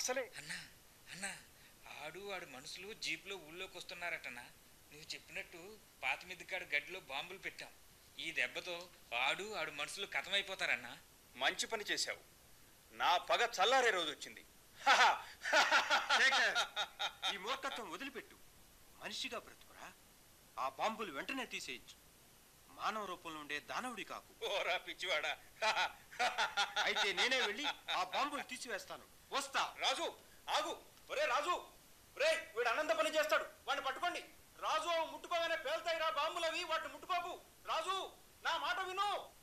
అసలే అన్నా అన్నా ఆడు ఆడు మనుషులు జీపులో ఊళ్ళోకి వస్తున్నారటన్నా నువ్వు చెప్పినట్టు పాత మిద్దికాడు గడ్డిలో బాంబులు పెట్టాం ఈ దెబ్బతో ఆడు ఆడు మనుషులు కథమైపోతారన్నా మంచి పని చేశావు నా పగ చల్లారే రోజు వచ్చింది శేఖర్ ఈ మూర్ఖత్వం వదిలిపెట్టు మనిషిగా బ్రతుకురా ఆ బాంబులు వెంటనే తీసేయచ్చు మానవ రూపంలో ఉండే దానవుడి కాకు ఓరా పిచ్చివాడా అయితే నేనే వెళ్ళి ఆ బాంబులు తీసివేస్తాను వస్తా రాజు ఆగు ఒరే రాజు ఒరే వీడు అనంత పని చేస్తాడు వాడిని పట్టుకోండి రాజు ముట్టుకోగానే పేల్తాయిరా బాంబులవి వాటిని ముట్టుకోకు రాజు నా మాట విను